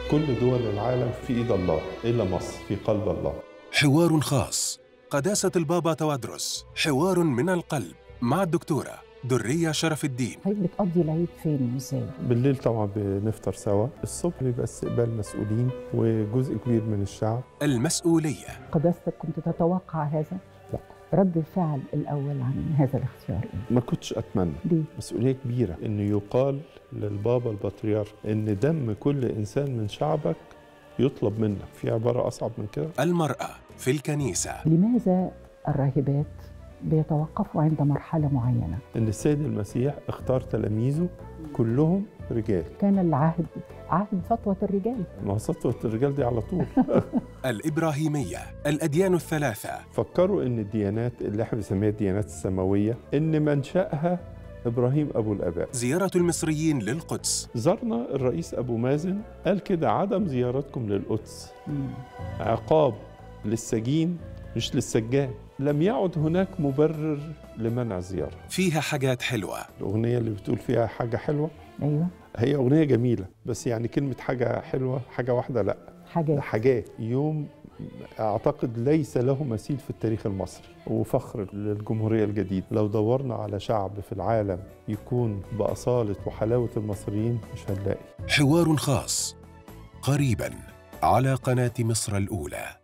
كل دول العالم في ايد الله الا مصر في قلب الله حوار خاص قداسة البابا توادرس حوار من القلب مع الدكتورة درية شرف الدين حضرتك بتقضي العيد فين وازاي؟ بالليل طبعا بنفطر سوا الصبح بيبقى استقبال مسؤولين وجزء كبير من الشعب المسؤولية قداستك كنت تتوقع هذا؟ لا. رد الفعل الأول عن هذا الاختيار إيه؟ ما كنتش اتمنى ليه؟ مسؤوليه كبيره انه يقال للبابا البطريرك ان دم كل انسان من شعبك يطلب منك في عباره اصعب من كده المرأة في الكنيسة لماذا الراهبات بيتوقفوا عند مرحلة معينة؟ ان السيد المسيح اختار تلاميذه كلهم رجال كان العهد عهد سطوة الرجال ما هو سطوة الرجال دي على طول الإبراهيمية الأديان الثلاثة فكروا ان الديانات اللي احنا بنسميها الديانات السماويه ان منشاها ابراهيم ابو الاباء زيارة المصريين للقدس زارنا الرئيس ابو مازن قال كده عدم زيارتكم للقدس مم. عقاب للسجين مش للسجان لم يعد هناك مبرر لمنع الزياره فيها حاجات حلوة الاغنيه اللي بتقول فيها حاجه حلوه أيوه هي اغنيه جميله بس يعني كلمه حاجه حلوه حاجه واحده لا ده حاجات حاجات يوم اعتقد ليس له مثيل في التاريخ المصري وفخر للجمهوريه الجديده لو دورنا على شعب في العالم يكون باصاله وحلاوه المصريين مش هنلاقي حوار خاص قريبا على قناة مصر الأولى